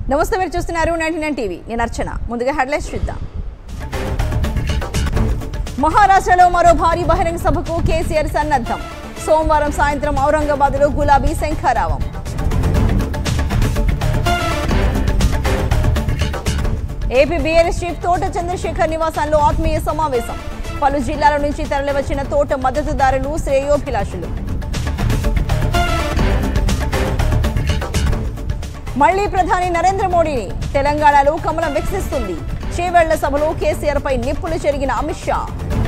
నమస్తే మీరు చూస్తున్నారు నైన్టీ నైన్ టీవీ నేను అర్చన ముందుగా హెడ్లైన్స్ చూద్దాం మహారాష్ట్రలో మరో భారీ బహిరంగ సభకు కేసీఆర్ సన్నద్ధం సోమవారం సాయంత్రం ఔరంగాబాద్లో గులాబీ శంఖారావం ఏపీ బీఆర్ఎస్ చీఫ్ తోట చంద్రశేఖర్ నివాసంలో ఆత్మీయ సమావేశం పలు జిల్లాల నుంచి తరలివచ్చిన తోట మద్దతుదారులు శ్రేయోభిలాషులు మళ్లీ ప్రధాని నరేంద్ర మోడీని తెలంగాణలో కమలం వికసిస్తుంది చేవెళ్ల సభలో కేసీఆర్ పై నిప్పులు చెరిగిన అమిత్ షా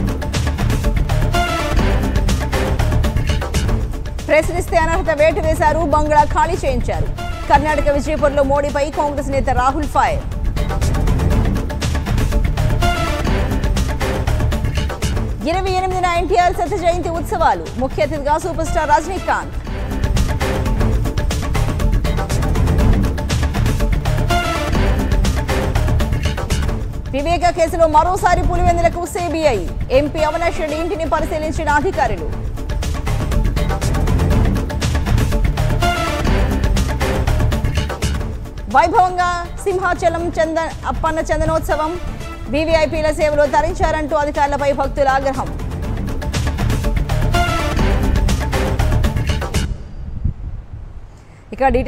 ప్రశ్నిస్తే అనర్హత వేటు వేశారు బంగ్లా ఖాళీ చేయించారు కర్ణాటక విజయపూర్లో మోడీపై కాంగ్రెస్ నేత రాహుల్ ఫైర్ ఇరవై ఎనిమిదిన ఎన్టీఆర్ శత జయంతి ఉత్సవాలు ముఖ్య అతిథిగా సూపర్ స్టార్ రజనీకాంత్ వివేక కేసులో మరోసారి పులివెందులకు సిబిఐ ఎంపీ అవినాష్ రెడ్డి ఇంటిని పరిశీలించిన అధికారులు వైభవంగా సింహాచలం చంద అప్పన్న చందనోత్సవం వివిఐపీల సేవలో తరించారంటూ అధికారులపై భక్తుల ఆగ్రహం ఇక డీటెయిల్స్